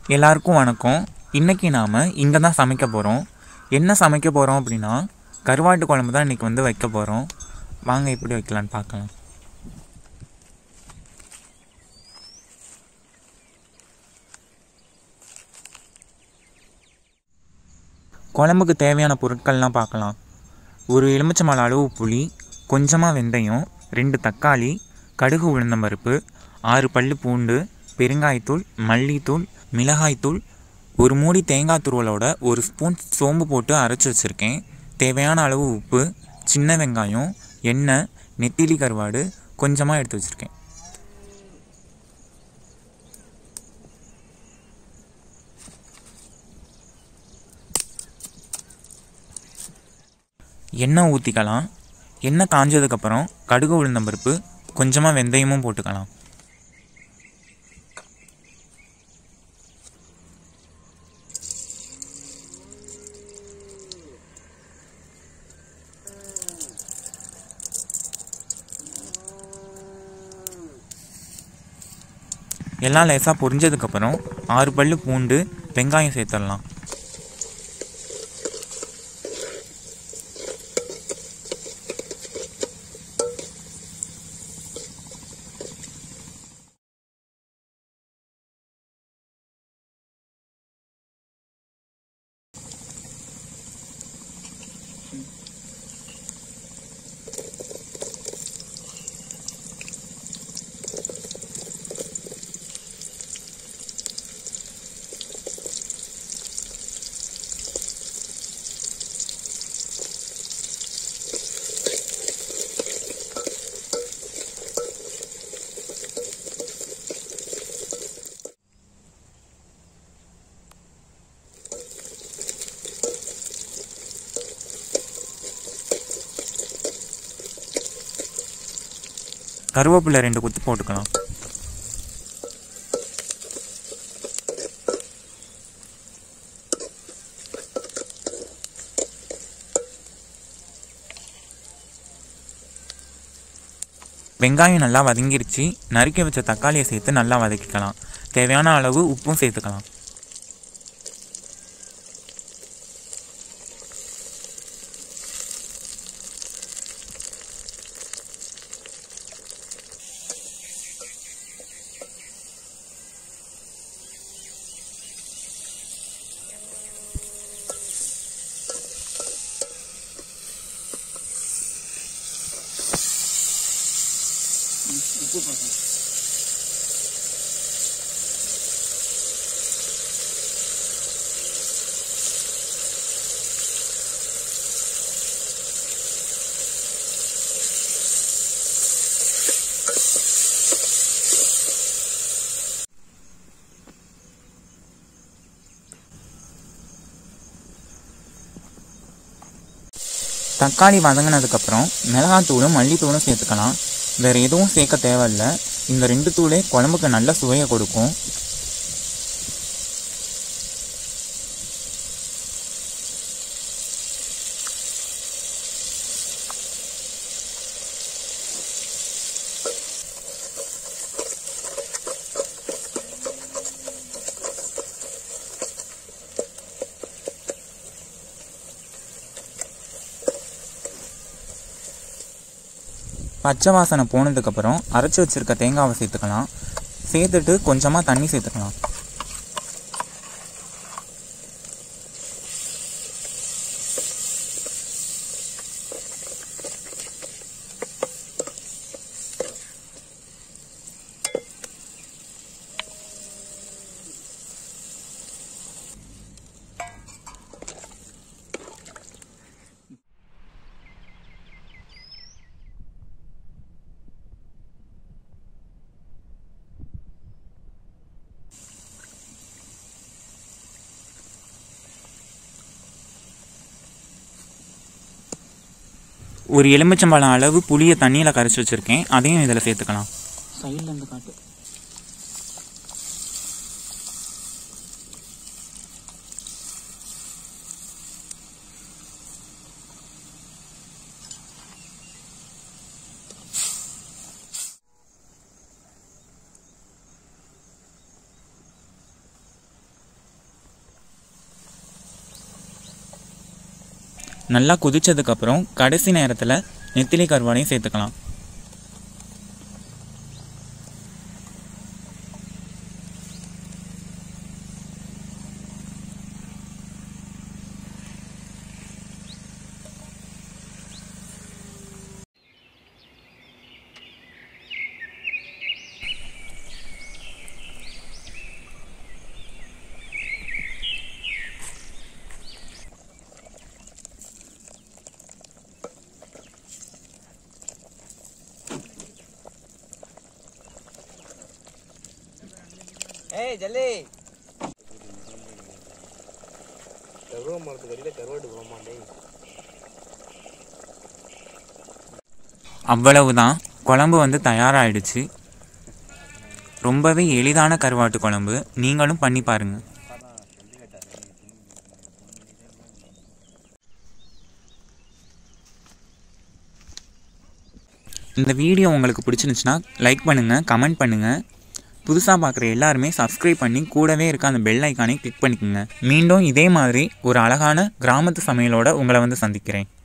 எல்லாருக்கும் வணக்கம் இன்றைக்கி நாம் இங்கே தான் சமைக்க போகிறோம் என்ன சமைக்க போகிறோம் அப்படின்னா கருவாட்டு குழம்பு தான் இன்றைக்கி வந்து வைக்க போகிறோம் வாங்க எப்படி வைக்கலான்னு பார்க்கலாம் குழம்புக்கு தேவையான பொருட்கள்லாம் பார்க்கலாம் ஒரு எலுமிச்சம்பழ அளவு புளி கொஞ்சமாக வெந்தயம் ரெண்டு தக்காளி கடுகு உளுந்தம்பருப்பு ஆறு பல்லு பூண்டு பெருங்காயத்தூள் மல்லித்தூள் மிளகாய்த்தூள் ஒரு மூடி தேங்காய் துருவலோட ஒரு ஸ்பூன் சோம்பு போட்டு அரைச்சி வச்சுருக்கேன் தேவையான அளவு உப்பு சின்ன வெங்காயம் எண்ணெய் நெத்திலி கருவாடு கொஞ்சமாக எடுத்து வச்சுருக்கேன் எண்ணெய் ஊற்றிக்கலாம் எண்ணெய் காஞ்சதுக்கப்புறம் கடுகு உளுந்தம்பருப்பு கொஞ்சமாக வெந்தயமும் போட்டுக்கலாம் எல்லாம் லேசாக பொரிஞ்சதுக்கப்புறம் ஆறு பல்லு பூண்டு வெங்காயம் சேர்த்துடலாம் கருவேப்பிலை ரெண்டு குத்து போட்டுக்கலாம் வெங்காயம் நல்லா வதங்கிருச்சு நறுக்கி வச்ச தக்காளியை சேர்த்து நல்லா வதக்கிக்கலாம் தேவையான அளவு உப்பும் சேர்த்துக்கலாம் தக்காளி வதங்கினதுக்கப்புறம் மிளகாத்தூளும் மல்லித்தூளும் சேர்த்துக்கலாம் வேறு எதுவும் சேர்க்க தேவையில்ல இந்த ரெண்டு தூளே குழம்புக்கு நல்ல சுவையை கொடுக்கும் பச்சை வாசனை போனதுக்கப்புறம் அரைச்சி வச்சுருக்க தேங்காவை சேர்த்துக்கலாம் சேர்த்துட்டு கொஞ்சமாக தண்ணி சேர்த்துக்கலாம் ஒரு எலுமிச்சம்பழம் அளவு புளியை தண்ணியில் கரைச்சி வச்சுருக்கேன் அதையும் இதில் சேர்த்துக்கலாம் சைடில் இருந்து காட்டு நல்லா கொதிச்சதுக்கப்புறம் கடைசி நேரத்தில் நெத்திலி கருவாடையும் சேர்த்துக்கலாம் ஏய் ஜல்லி கருவா மரத்துக்கு அடியில் கருவாட்டு குழம்பாண்டே அவ்வளவுதான் குழம்பு வந்து தயாராகிடுச்சு ரொம்பவே எளிதான கருவாட்டு குழம்பு நீங்களும் பண்ணி பாருங்கள் இந்த வீடியோ உங்களுக்கு பிடிச்சிருந்துச்சுன்னா லைக் பண்ணுங்கள் கமெண்ட் பண்ணுங்கள் புதுசாக பார்க்குற எல்லாருமே சப்ஸ்கிரைப் பண்ணி கூடவே இருக்க அந்த பெல் ஐக்கானை கிளிக் பண்ணிக்கோங்க மீண்டும் இதே மாதிரி ஒரு அழகான கிராமத்து சமையலோட உங்களை வந்து சந்திக்கிறேன்